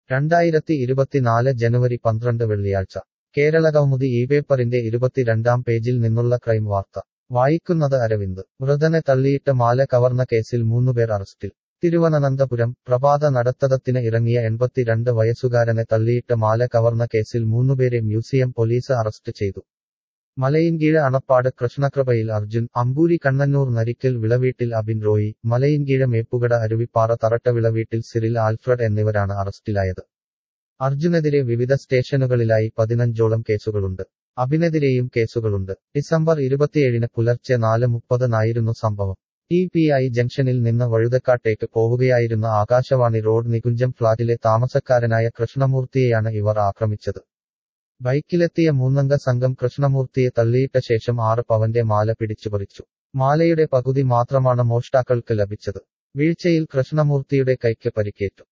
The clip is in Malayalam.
രണ്ടായിരത്തി ഇരുപത്തിനാല് ജനുവരി പന്ത്രണ്ട് വെള്ളിയാഴ്ച കേരളകൗമുദി ഈ പേപ്പറിന്റെ ഇരുപത്തിരണ്ടാം പേജിൽ നിന്നുള്ള ക്രൈം വാർത്ത വായിക്കുന്നത് അരവിന്ദ് വൃതനെ തള്ളിയിട്ട് മാല കവർന്ന കേസിൽ മൂന്നുപേർ അറസ്റ്റിൽ തിരുവനന്തപുരം പ്രഭാത നടത്തതത്തിന് ഇറങ്ങിയ എൺപത്തിരണ്ട് വയസ്സുകാരനെ തള്ളിയിട്ട് മാല കവർന്ന കേസിൽ മൂന്നുപേരെ മ്യൂസിയം പോലീസ് അറസ്റ്റ് ചെയ്തു മലയിൻകീഴ് അണപ്പാട് കൃഷ്ണകൃപയിൽ അർജുൻ അമ്പൂരി കണ്ണന്നൂർ നരിക്കൽ വിളവീട്ടിൽ അബിൻ റോയി മലയിൻകീഴ് മേപ്പുകട അരുവിപ്പാറ തറട്ട വിളവീട്ടിൽ സിറിൽ ആൽഫ്രഡ് എന്നിവരാണ് അറസ്റ്റിലായത് അർജുനെതിരെ വിവിധ സ്റ്റേഷനുകളിലായി പതിനഞ്ചോളം കേസുകളുണ്ട് അബിനെതിരെയും കേസുകളുണ്ട് ഡിസംബർ ഇരുപത്തിയേഴിന് പുലർച്ചെ നാല് മുപ്പതിനായിരുന്നു സംഭവം ടി പി ഐ ജംഗ്ഷനിൽ നിന്ന് വഴുതക്കാട്ടേക്ക് പോവുകയായിരുന്ന ആകാശവാണി റോഡ് നികുഞ്ചം ഫ്ളാറ്റിലെ താമസക്കാരനായ കൃഷ്ണമൂർത്തിയെയാണ് ഇവർ ആക്രമിച്ചത് ബൈക്കിലെത്തിയ മൂന്നംഗ സംഘം കൃഷ്ണമൂർത്തിയെ തള്ളിയിട്ട ശേഷം ആറ് പവന്റെ മാല പിടിച്ചുപറിച്ചു മാലയുടെ പകുതി മാത്രമാണ് മോഷ്ടാക്കൾക്ക് ലഭിച്ചത് വീഴ്ചയിൽ കൃഷ്ണമൂർത്തിയുടെ കൈക്ക് പരിക്കേറ്റു